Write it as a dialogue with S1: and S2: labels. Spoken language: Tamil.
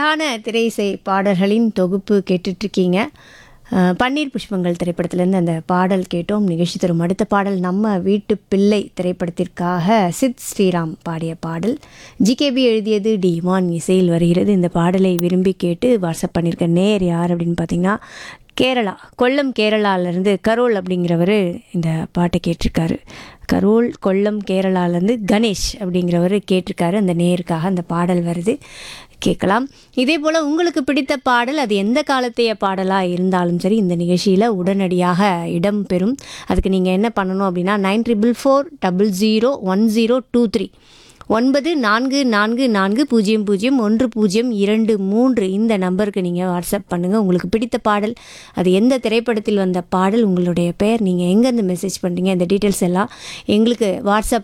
S1: அழகான திரையிசை பாடல்களின் தொகுப்பு கேட்டுட்ருக்கீங்க அஹ், பன்னீர் புஷ்பங்கள் திரைப்படத்திலேருந்து அந்த பாடல் கேட்டோம் நிகழ்ச்சி தரும் அடுத்த பாடல் நம்ம வீட்டு பிள்ளை திரைப்படத்திற்காக சித் ஸ்ரீராம் பாடிய பாடல் ஜிகேபி எழுதியது டி இமான் இசையில் வருகிறது இந்த பாடலை விரும்பி கேட்டு வாட்ஸ்அப் பண்ணியிருக்க நேர் யார் அப்படின்னு பார்த்தீங்கன்னா கேரளா கொல்லம் கேரளாவிலேருந்து கரோல் அப்படிங்கிறவர் இந்த பாட்டை கேட்டிருக்காரு கரோல் கொல்லம் கேரளாலேருந்து கணேஷ் அப்படிங்கிறவர் கேட்டிருக்காரு அந்த நேருக்காக அந்த பாடல் வருது கேட்கலாம் இதே போல் உங்களுக்கு பிடித்த பாடல் அது எந்த காலத்தைய பாடலாக இருந்தாலும் சரி இந்த நிகழ்ச்சியில் உடனடியாக இடம் பெறும் அதுக்கு நீங்கள் என்ன பண்ணணும் அப்படின்னா nine triple four double zero one zero two three ஒன்பது நான்கு நான்கு நான்கு பூஜ்ஜியம் பூஜ்ஜியம் ஒன்று பூஜ்ஜியம் இரண்டு மூன்று இந்த நம்பருக்கு நீங்கள் வாட்ஸ்அப் பண்ணுங்கள் உங்களுக்கு பிடித்த பாடல் அது எந்த திரைப்படத்தில் வந்த பாடல் உங்களுடைய பெயர் நீங்கள் எங்கேருந்து மெசேஜ் பண்ணுறீங்க இந்த டீட்டெயில்ஸ் எல்லாம் எங்களுக்கு வாட்ஸ்அப்